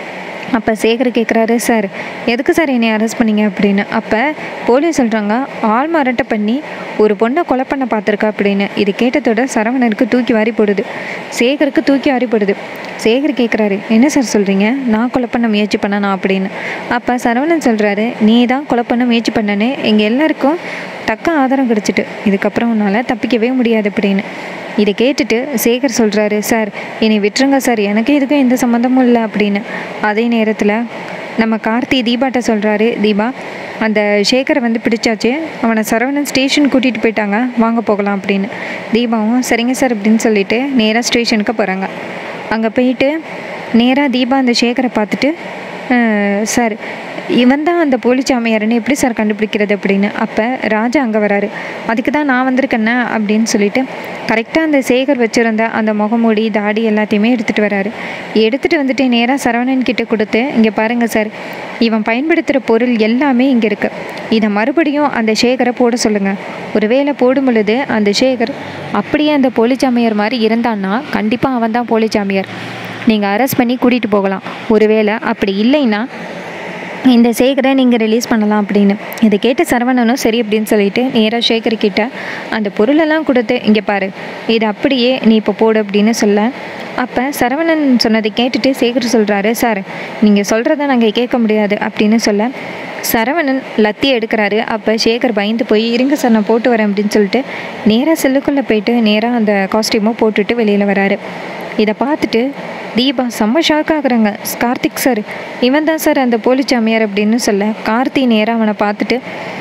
அப்போ சேகர் கேட்குறாரு சார் எதுக்கு சார் என்னை அரெஸ்ட் பண்ணீங்க அப்படின்னு அப்போ போலீஸ் சொல்கிறாங்க ஆள் மரட்டை பண்ணி ஒரு பொண்ணை கொலை பண்ண பார்த்துருக்கா அப்படின்னு இது கேட்டதோட சரவணனுக்கு தூக்கி வாரி போடுது சேகருக்கு தூக்கி வாரி போடுது சேகர் கேட்குறாரு என்ன சார் சொல்கிறீங்க நான் கொலை பண்ண முயற்சி பண்ணனா அப்படின்னு அப்போ சரவணன் சொல்கிறாரு நீ தான் கொலை பண்ண முயற்சி பண்ணனு எங்கள் எல்லாருக்கும் தக்க ஆதாரம் கிடச்சிட்டு இதுக்கப்புறம் உன்னால் தப்பிக்கவே முடியாது அப்படின்னு இதை கேட்டுட்டு சேகர் சொல்கிறாரு சார் என்னை விட்டுருங்க சார் எனக்கு இதுக்கும் எந்த சம்மந்தமும் இல்லை அப்படின்னு அதே நேரத்தில் நம்ம கார்த்தி தீபாட்ட சொல்கிறாரு தீபா அந்த சேகரை வந்து பிடிச்சாச்சு அவனை சரவணன் ஸ்டேஷன் கூட்டிகிட்டு போயிட்டாங்க வாங்க போகலாம் அப்படின்னு தீபாவும் சரிங்க சார் அப்படின்னு சொல்லிட்டு நேராக ஸ்டேஷனுக்கு போகிறாங்க அங்கே போயிட்டு நேராக தீபா அந்த சேகரை பார்த்துட்டு "அஹ், சார் இவன் தான் அந்த போலிச்சாமியாருன்னு எப்படி சார் கண்டுபிடிக்கிறது அப்படின்னு அப்போ ராஜா அங்கே வராரு அதுக்கு தான் நான் வந்திருக்கேண்ணே அப்படின்னு சொல்லிட்டு கரெக்டாக அந்த சேகர் வச்சுருந்த அந்த முகமூடி தாடி எல்லாத்தையுமே எடுத்துகிட்டு வராரு எடுத்துகிட்டு வந்துட்டு நேராக சரவணன் கிட்ட கொடுத்து இங்கே பாருங்கள் சார் இவன் பயன்படுத்துகிற பொருள் எல்லாமே இங்கே இருக்குது இதை மறுபடியும் அந்த சேகரை போட சொல்லுங்கள் ஒருவேளை போடும் பொழுது அந்த சேகர் அப்படியே அந்த போலிச்சாமியார் மாதிரி இருந்தான்னா கண்டிப்பாக அவன் தான் போலிச்சாமியார் நீங்கள் அரெஸ்ட் பண்ணி கூட்டிகிட்டு போகலாம் ஒருவேளை அப்படி இல்லைன்னா இந்த சேகரை நீங்கள் ரிலீஸ் பண்ணலாம் அப்படின்னு இதை கேட்டு சரவணனும் சரி அப்படின்னு சொல்லிட்டு நேராக சேகர் கிட்ட அந்த பொருளெல்லாம் கொடுத்து இங்கே பாரு இது அப்படியே நீ இப்போ போடு அப்படின்னு சொல்ல அப்போ சரவணன் சொன்னதை கேட்டுட்டு சேகர் சொல்கிறாரு சார் நீங்கள் சொல்கிறத நாங்கள் கேட்க முடியாது அப்படின்னு சொல்ல சரவணன் லத்தி எடுக்கிறாரு அப்போ சேகர் பயந்து போய் இருங்க சார் நான் போட்டு வரேன் அப்படின்னு சொல்லிட்டு நேராக செல்லுக்குள்ளே போயிட்டு நேராக அந்த காஸ்டியூமை போட்டுட்டு வெளியில் வராரு இதை பார்த்துட்டு தீபா செம்ம ஷாக் ஆகுறாங்க கார்த்திக் சார் இவன் தான் சார் அந்த போலி சாமியார் அப்படின்னு சொல்ல கார்த்தி நேராக அவனை பார்த்துட்டு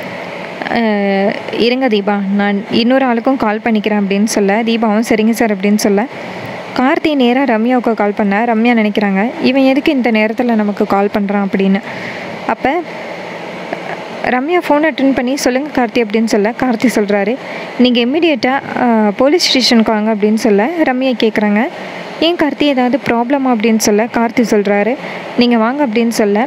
"அஹ், இருங்க தீபா நான் இன்னொரு ஆளுக்கும் கால் பண்ணிக்கிறேன் அப்படின்னு சொல்ல தீபாவும் சரிங்க சார் அப்படின்னு சொல்ல கார்த்தி நேராக ரம்யாவுக்கு கால் பண்ண ரம்யா நினைக்கிறாங்க இவன் எதுக்கு இந்த நேரத்தில் நமக்கு கால் பண்ணுறான் அப்படின்னு அப்போ ரம்யா ஃபோன் அட்டன் பண்ணி சொல்லுங்கள் கார்த்தி அப்படின்னு சொல்ல கார்த்தி சொல்கிறாரு நீங்கள் இம்மிடியேட்டாக போலீஸ் ஸ்டேஷனுக்கு வாங்க அப்படின்னு சொல்ல ரம்யா கேட்குறாங்க ஏன் கார்த்தி ஏதாவது ப்ராப்ளமா அப்படின்னு சொல்ல கார்த்தி சொல்கிறாரு நீங்கள் வாங்க அப்படின்னு சொல்ல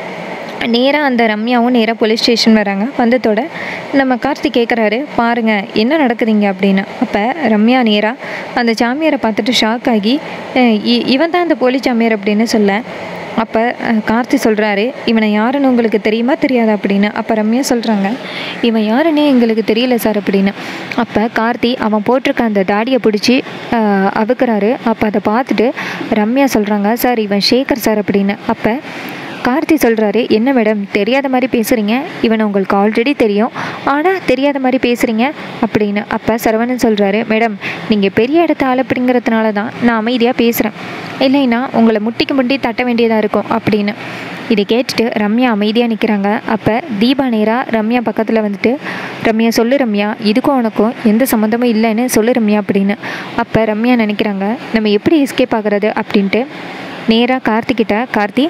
நேராக அந்த ரம்யாவும் நேராக போலீஸ் ஸ்டேஷன் வராங்க வந்ததோட நம்ம கார்த்தி கேட்குறாரு பாருங்கள் என்ன நடக்குதுங்க அப்படின்னு அப்போ ரம்யா நேராக அந்த சாமியாரை பார்த்துட்டு ஷாக் ஆகி அஹ் இ- இவன் தான் அந்த போலி சாமியார் அப்படின்னு சொல்ல அப்போ கார்த்தி சொல்கிறாரு இவனை யாருன்னு உங்களுக்கு தெரியுமா தெரியாதா அப்படின்னு அப்போ ரம்யா சொல்கிறாங்க இவன் யாருன்னே எங்களுக்கு தெரியல சார் அப்படின்னு அப்போ கார்த்தி அவன் போட்டிருக்க அந்த தாடியை பிடிச்சி அவுக்குறாரு அப்போ அதை பார்த்துட்டு ரம்யா சொல்கிறாங்க சார் இவன் சேகர் சார் அப்படின்னு அப்போ கார்த்தி சொல்கிறாரு என்ன மேடம் தெரியாத மாதிரி பேசுகிறீங்க இவனை உங்களுக்கு ஆல்ரெடி தெரியும் ஆனால் தெரியாத மாதிரி பேசுகிறீங்க அப்படின்னு அப்போ சரவணன் சொல்கிறாரு மேடம் நீங்கள் பெரிய இடத்த ஆள் அப்படிங்கிறதுனால தான் நான் அமைதியாக பேசுகிறேன் இல்லைன்னா உங்களை முட்டிக்கு முட்டி தட்ட வேண்டியதாக இருக்கும் அப்படின்னு இதை கேட்டுட்டு ரம்யா அமைதியாக நிற்கிறாங்க அப்போ தீபா நேரா ரம்யா பக்கத்தில் வந்துட்டு ரம்யா சொல்லு ரம்யா இதுக்கும் உனக்கும் எந்த சம்மந்தமும் இல்லைன்னு சொல்லு ரம்யா அப்படின்னு அப்போ ரம்யா நினைக்கிறாங்க நம்ம எப்படி எஸ்கேப் ஆகுறது அப்படின்ட்டு நேராக கார்த்திக்கிட்ட கார்த்தி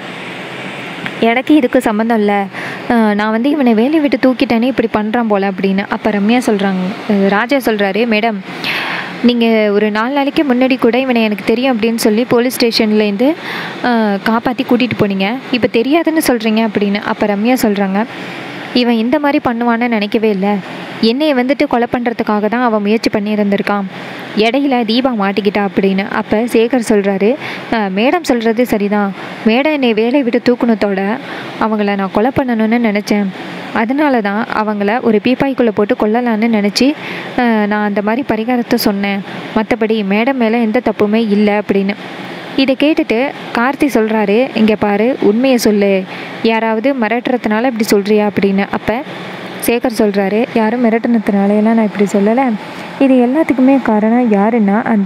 எனக்கு இதுக்கு சம்மந்தம் இல்லை அஹ் நான் வந்து இவனை வேலையை விட்டு தூக்கிட்டேனே இப்படி பண்ணுறான் போல அப்படின்னு அப்போ ரம்யா சொல்கிறாங்க ராஜா சொல்கிறாரு மேடம் நீங்கள் ஒரு நாலு நாளைக்கு முன்னாடி கூட இவனை எனக்கு தெரியும் அப்படின்னு சொல்லி போலீஸ் ஸ்டேஷன்லேருந்து காப்பாற்றி கூட்டிகிட்டு போனீங்க இப்போ தெரியாதுன்னு சொல்கிறீங்க அப்படின்னு அப்போ ரம்யா சொல்கிறாங்க இவன் இந்த மாதிரி பண்ணுவான்னு நினைக்கவே இல்லை என்னைய வந்துட்டு கொலை பண்ணுறதுக்காக தான் அவன் முயற்சி பண்ணியிருந்திருக்கான் இடையில தீபா மாட்டிக்கிட்டா அப்படின்னு அப்போ சேகர் சொல்கிறாரு மேடம் சொல்கிறது சரிதான் மேடம் என்னை வேலையை விட்டு தூக்குனத்தோட அவங்கள நான் கொலை பண்ணணும்னு நினச்சேன் அதனால தான் அவங்கள ஒரு பீப்பாய்க்குள்ளே போட்டு கொல்லலான்னு நினச்சி நான் அந்த மாதிரி பரிகாரத்தை சொன்னேன் மற்றபடி மேடம் மேலே எந்த தப்புமே இல்லை அப்படின்னு இதை கேட்டுட்டு கார்த்தி சொல்கிறாரு இங்கே பாரு உண்மையை சொல்லு யாராவது மிரட்டுறதுனால இப்படி சொல்கிறியா அப்படின்னு அப்போ சேகர் சொல்கிறாரு யாரும் மிரட்டினதுனாலையெல்லாம் நான் இப்படி சொல்லலை இது எல்லாத்துக்குமே காரணம் யாருன்னா அந்த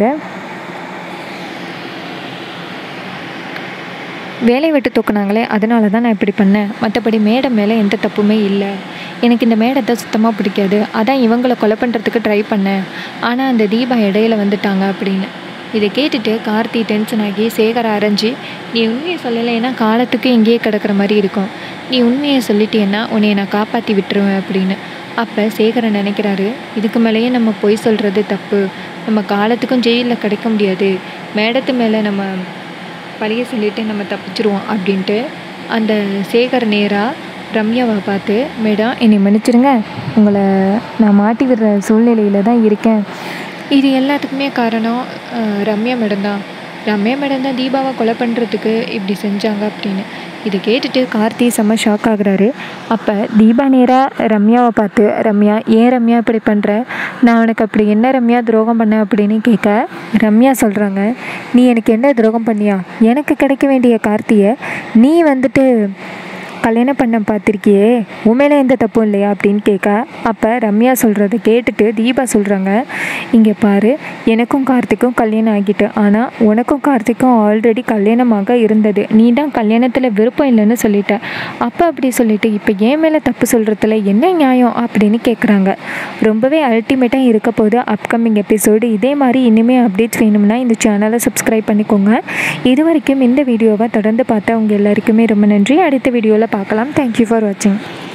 வேலையை விட்டு தூக்குனாங்களே அதனால தான் நான் இப்படி பண்ணேன் மற்றபடி மேடம் மேலே எந்த தப்புமே இல்லை எனக்கு இந்த மேடத்தை சுத்தமாக பிடிக்காது அதான் இவங்களை கொலை பண்ணுறதுக்கு ட்ரை பண்ணேன் ஆனால் அந்த தீபா இடையில வந்துட்டாங்க அப்படின்னு இதை கேட்டுட்டு கார்த்தி டென்ஷன் ஆகி சேகரை அரைஞ்சி நீ உண்மையை சொல்லலைன்னா காலத்துக்கு இங்கேயே கிடக்கிற மாதிரி இருக்கும் நீ உண்மையை சொல்லிட்டேன்னா உன்னைய நான் காப்பாற்றி விட்டுருவேன் அப்படின்னு அப்போ சேகரன் நினைக்கிறாரு இதுக்கு மேலேயே நம்ம பொய் சொல்கிறது தப்பு நம்ம காலத்துக்கும் ஜெயிலில் கிடைக்க முடியாது மேடத்து மேலே நம்ம பழிய சொல்லிட்டு நம்ம தப்பிச்சிருவோம் அப்படின்ட்டு அந்த சேகர் நேராக ரம்யாவை பார்த்து மேடம் என்னை மன்னிச்சிடுங்க உங்களை நான் மாட்டி விடுற சூழ்நிலையில் தான் இருக்கேன் இது எல்லாத்துக்குமே காரணம் அஹ், ரம்யா மேடம் தான் ரம்யா மேடம் தான் தீபாவை கொலை பண்ணுறதுக்கு இப்படி செஞ்சாங்க அப்படின்னு இதை கேட்டுட்டு கார்த்தி செம்ம ஷாக் ஆகுறாரு அப்போ தீபா நேராக ரம்யாவை பார்த்து ரம்யா ஏன் ரம்யா இப்படி பண்ணுற நான் உனக்கு அப்படி என்ன ரம்யா துரோகம் பண்ண அப்படின்னு கேட்க ரம்யா சொல்கிறாங்க நீ எனக்கு என்ன துரோகம் பண்ணியா எனக்கு கிடைக்க வேண்டிய கார்த்தியை நீ வந்துட்டு கல்யாணம் பண்ண பார்த்துருக்கியே உண்மையில எந்த தப்பும் இல்லையா அப்படின்னு கேட்க அப்போ ரம்யா சொல்கிறத கேட்டுட்டு தீபா சொல்கிறாங்க இங்கே பாரு எனக்கும் கார்த்திக்கும் கல்யாணம் ஆகிட்டு ஆனால் உனக்கும் கார்த்திக்கும் ஆல்ரெடி கல்யாணமாக இருந்தது நீ தான் கல்யாணத்தில் விருப்பம் இல்லைன்னு சொல்லிட்ட அப்போ அப்படி சொல்லிட்டு இப்போ என் மேலே தப்பு சொல்கிறதுல என்ன நியாயம் அப்படின்னு கேட்குறாங்க ரொம்பவே அல்டிமேட்டாக இருக்க போது அப்கமிங் எபிசோடு இதே மாதிரி இனிமேல் அப்டேட்ஸ் வேணும்னா இந்த சேனலை சப்ஸ்கிரைப் பண்ணிக்கோங்க இது வரைக்கும் இந்த வீடியோவை தொடர்ந்து பார்த்தா உங்கள் எல்லாருக்குமே ரொம்ப நன்றி அடுத்த வீடியோவில் பார்க்கலாம் தேங்க்யூ ஃபார் வாட்சிங்